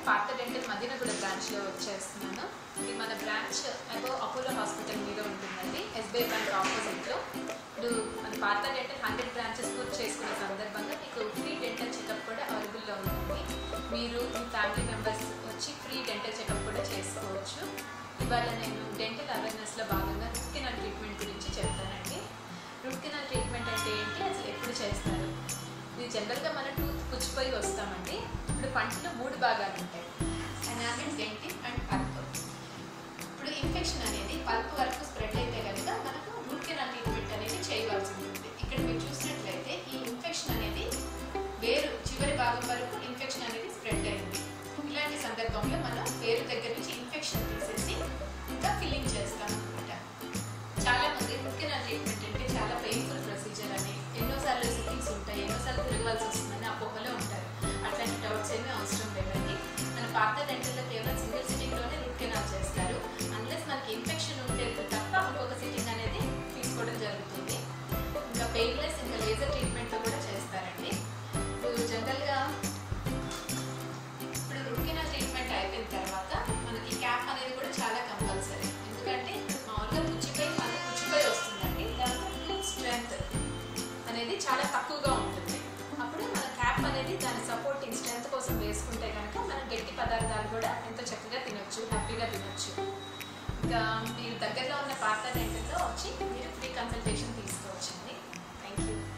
పాత డెంటల్ మదీనగూడ బ్రాంచ్లో వచ్చేస్తున్నాను ఇది మన బ్రాంచ్ అబో అపోలో హాస్పిటల్ మీద ఉంటుందండి ఎస్బీఐ బ్యాంక్ ఆపోజిట్లో ఇప్పుడు మన పాత డెంటల్ హండ్రెడ్ బ్రాంచెస్ పూర్తి చేసుకున్న సందర్భంగా మీకు ఫ్రీ డెంటల్ చెకప్ కూడా అవైలబుల్లో ఉంటుంది మీరు మీ ఫ్యామిలీ మెంబర్స్ వచ్చి ఫ్రీ డెంటల్ చెకప్ కూడా చేసుకోవచ్చు ఇవాళ నేను డెంటల్ అవేర్నెస్లో భాగంగా రూట్ కెనాల్ ట్రీట్మెంట్ గురించి చెప్తానండి రూట్ కెనాల్ ట్రీట్మెంట్ అంటే ఏంటి అసలు ఎప్పుడు చేస్తారు ఇది జనరల్గా మన టూత్ పుచ్చిపోయి వస్తామండి ఇప్పుడు పంటలో మూడు భాగాలు ఉంటాయి ఎనామిల్ డెంటిన్ అండ్ పల్ప్ ఇప్పుడు ఇన్ఫెక్షన్ అనేది పల్ప్ వరకు స్ప్రెడ్ అయితే కనుక మనకు రూట్ కెనాల్ ట్రీట్మెంట్ అనేది చేయవలసి ఉంటుంది ఇక్కడ మీరు చూసినట్లయితే ఈ ఇన్ఫెక్షన్ అనేది వేరు చివరి భాగం వరకు ఇన్ఫెక్షన్ అనేది స్ప్రెడ్ అయింది ఇలాంటి సందర్భంలో మనం వేరు దగ్గర నుంచి ఇన్ఫెక్షన్ తీసేసి ఇంకా ఫిల్లింగ్ చేస్తాం అనమాట చాలా మంది రూట్ కెనాల్ ట్రీట్మెంట్ అంటే చాలా పెయిన్ఫుల్ ప్రొసీజర్ అని ఎన్నోసార్లు సిట్టింగ్స్ ఉంటాయి ఎన్నోసార్లు తిరగవలసి వస్తుందని అపోహలో ఉంటారు అట్లాంటి డౌట్స్ ఏమీ అవసరం లేదండి మన పాత డెంటల్లో కేవలం సింగిల్ సిట్టింగ్లోనే రూట్ కెనాల్ చేస్తారు అన్లెస్ మనకి ఇన్ఫెక్షన్ ఉంటే తప్ప ఇంకొక సిట్టింగ్ అనేది తీసుకోవడం జరుగుతుంది ఇంకా పెయిన్లెస్ ఇంకా లేజర్ ట్రీట్మెంట్ కూడా చేస్తారండి ఇప్పుడు జనరల్గా ఇప్పుడు రూట్ కెనాల్ ట్రీట్మెంట్ అయిపోయిన తర్వాత మనకి క్యాప్ అనేది కూడా చాలా కంపల్సరీ ఎందుకంటే మామూలుగా పుచ్చిపోయి అది పుచ్చిపోయి వస్తుందండి దాంట్లో టూత్ స్ట్రెంత్ అనేది చాలా తక్కువగా ఉంటుంది అప్పుడు మన క్యాప్ అనేది దాని సపోర్టింగ్ స్ట్రెంత్ కోసం వేసుకుంటే కనుక మనం గట్టి పదార్థాలు కూడా ఎంతో చక్కగా తినొచ్చు హ్యాపీగా తినొచ్చు ఇంకా మీరు దగ్గరలో ఉన్న పార్ట్నర్ డెంటల్లో వచ్చి మీరు ఫ్రీ కన్సల్టేషన్ తీసుకోవచ్చండి థ్యాంక్ యూ